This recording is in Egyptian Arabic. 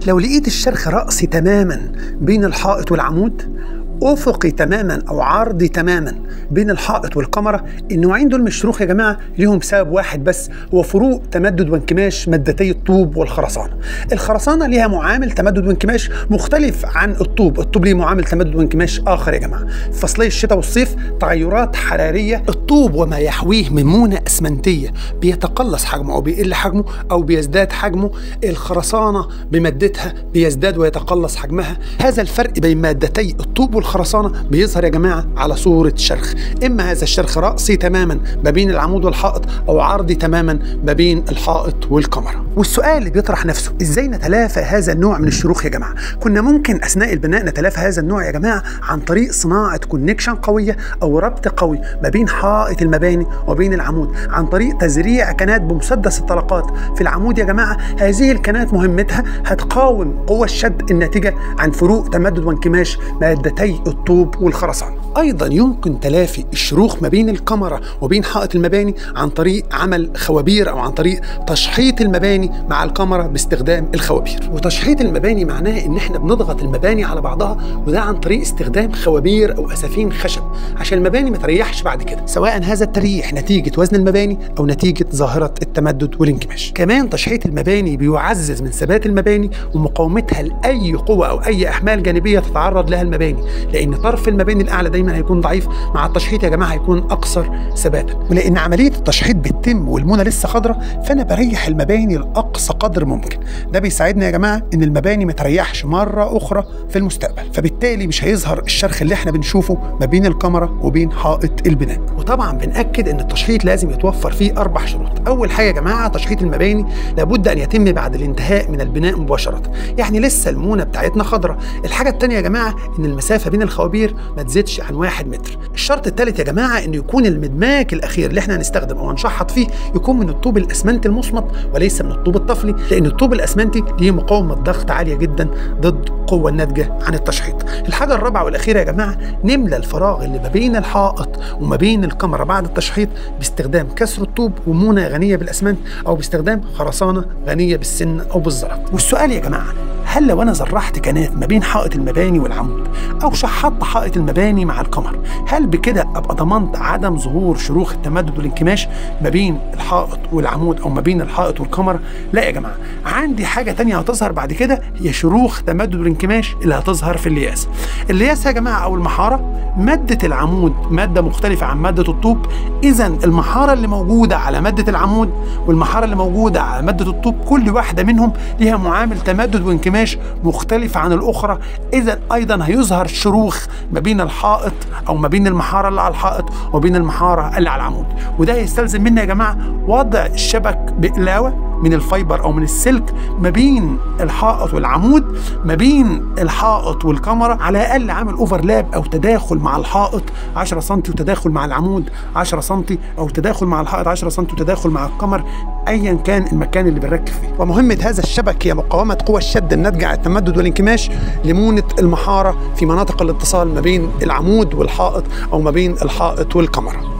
لو لقيت الشرخ رأسي تماما بين الحائط والعمود افقي تماما او عرضي تماما بين الحائط والكاميرا النوعين دول من الشروخ يا جماعه ليهم سبب واحد بس هو فروق تمدد وانكماش مادتي الطوب والخرسانه الخرسانه ليها معامل تمدد وانكماش مختلف عن الطوب الطوب ليه معامل تمدد وانكماش اخر يا جماعه في فصلي الشتاء والصيف تغيرات حراريه الطوب وما يحويه من مونه اسمنتيه بيتقلص حجمه او بيقل حجمه او بيزداد حجمه الخرسانه بمادتها بيزداد ويتقلص حجمها هذا الفرق بين مادتي الطوب والخرسانه بيظهر يا جماعه على صوره شرخ اما هذا الشرخ راسي تماما ما بين العمود والحائط او عرضي تماما ما بين الحائط والكاميرا والسؤال اللي بيطرح نفسه ازاي نتلافى هذا النوع من الشروخ يا جماعه كنا ممكن اثناء البناء نتلافى هذا النوع يا جماعه عن طريق صناعه كونكشن قويه او ربط قوي ما بين حائط المباني وبين العمود عن طريق تزريع كنات بمسدس الطلقات في العمود يا جماعه هذه الكنات مهمتها هتقاوم قوى الشد الناتجه عن فروق تمدد وانكماش مادتي الطوب والخرسانه ايضا يمكن تلافي الشروخ ما بين الكاميرا وبين حائط المباني عن طريق عمل خوابير او عن طريق تشحيط المباني مع الكاميرا باستخدام الخوابير وتشحيط المباني معناه ان احنا بنضغط المباني على بعضها وده عن طريق استخدام خوابير او اسافين خشب عشان المباني ما تريحش بعد كده سواء هذا التريح نتيجه وزن المباني او نتيجه ظاهره التمدد والانكماش كمان تشحيط المباني بيعزز من ثبات المباني ومقاومتها لاي قوه او اي احمال جانبيه تتعرض لها المباني لان طرف المباني الاعلى دايما هيكون ضعيف مع التشحيط يا جماعه هيكون اكثر ثباتا ولان عمليه التشحيط بتتم والمونه لسه خضراء فانا بريح المباني لاقصى قدر ممكن ده بيساعدنا يا جماعه ان المباني ما تريحش مره اخرى في المستقبل فبالتالي مش هيظهر الشرخ اللي احنا بنشوفه ما بين الكاميرا وبين حائط البناء وطبعا بناكد ان التشحيط لازم يتوفر فيه اربع شروط اول حاجه يا جماعه تشحيط المباني لابد ان يتم بعد الانتهاء من البناء مباشره يعني لسه المونه بتاعتنا خضراء الحاجه الثانيه يا جماعه ان المسافه بين الخوابير ما تزيدش عن واحد متر الشرط الثالث يا جماعه انه يكون المدماج الاخير اللي احنا هنستخدم او هنشحط فيه يكون من الطوب الاسمنتي المصمت وليس من الطوب الطفلي لان الطوب الاسمنتي ليه مقاومه ضغط عاليه جدا ضد القوه الناتجه عن التشحيط الحاجه الرابعه والاخيره يا جماعه نملى الفراغ اللي ما بين الحائط وما بين الكاميرا بعد التشحيط باستخدام كسر الطوب ومونه غنيه بالاسمنت او باستخدام خرسانه غنيه بالسن او بالزلط والسؤال يا جماعه هل لو انا زرعت كنات ما بين حائط المباني والعمود او شحطت حائط المباني مع الكمر هل بكده ابقى ضمنت عدم ظهور شروخ التمدد والانكماش ما بين الحائط والعمود او ما بين الحائط والكمر لا يا جماعه عندي حاجه تانية هتظهر بعد كده هي شروخ تمدد والانكماش اللي هتظهر في الياس الياس يا جماعه او المحاره ماده العمود ماده مختلفه عن ماده الطوب اذا المحاره اللي موجوده على ماده العمود والمحاره اللي موجوده على ماده الطوب كل واحده منهم ليها معامل تمدد وانكماش مختلف عن الاخرى اذا ايضا هيظهر شروخ ما بين الحائط او ما بين المحاره اللي على الحائط وبين المحاره اللي على العمود وده يستلزم منا يا جماعه وضع الشبك بقلاوه من الفايبر او من السلك ما بين الحائط والعمود ما بين الحائط والكاميرا على الاقل عامل اوفرلاب او تداخل مع الحائط 10 سم وتداخل مع العمود 10 سم او تداخل مع الحائط 10 سم وتداخل مع الكاميرا ايا كان المكان اللي بنركب فيه ومهمه هذا الشبك هي مقاومه قوى الشد الناتجه عن التمدد والانكماش لمونه المحاره في مناطق الاتصال ما بين العمود والحائط او ما بين الحائط والكاميرا